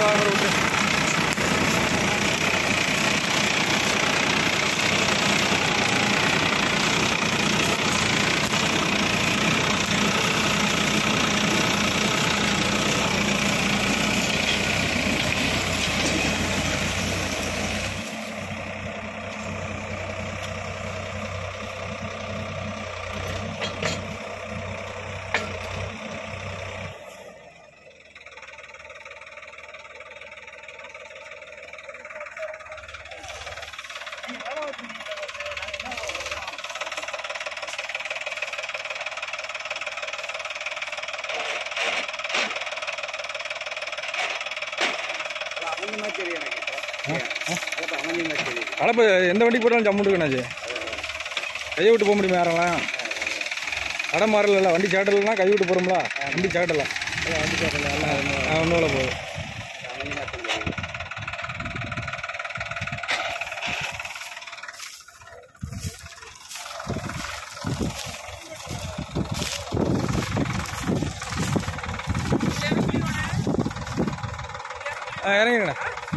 வாங்குற விட்டு அமைஞ்ச மாதிரி தெரியும் எனக்கு கலப்பை அமைஞ்ச மாதிரி தெரியும் கலப்பு எந்த வண்டி போட்டாலும் ஜம்முட்டு கண்ணாச்சு கையை விட்டு போக முடியுமா யாரெல்லாம் கடை மாறல வண்டி சாட்டலைன்னா கை விட்டு போகிறோம்ல வண்டி சாட்டலாம் வண்டி சாப்பிடல எல்லாம் ஒன்றும் இல்லை போகுது அமைஞ்ச மாதிரி தெரியும் ஆ இறங்கிங்கண்ணா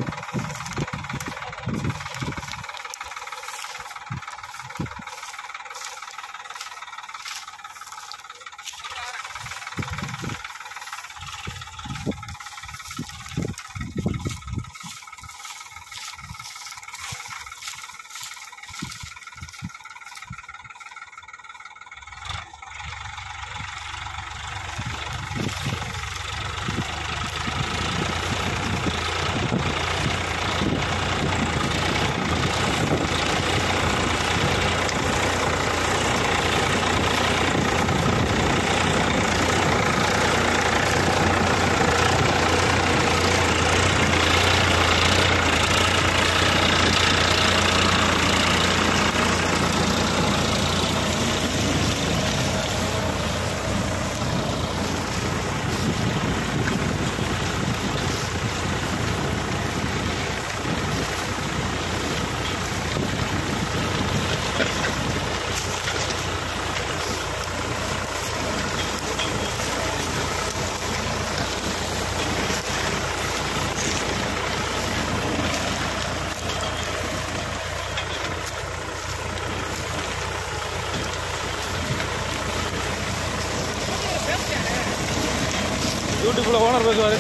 யூடியூப்பில் ஓனர் பேசுவார்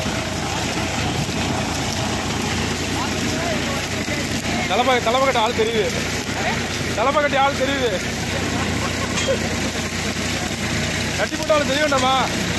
தலைப்பா தலைப்பா கட்ட ஆள் தெரியுது தலைப்பா கட்டி ஆள் தெரியுது கட்டி போட்ட ஆள் தெரிய வேண்டாமா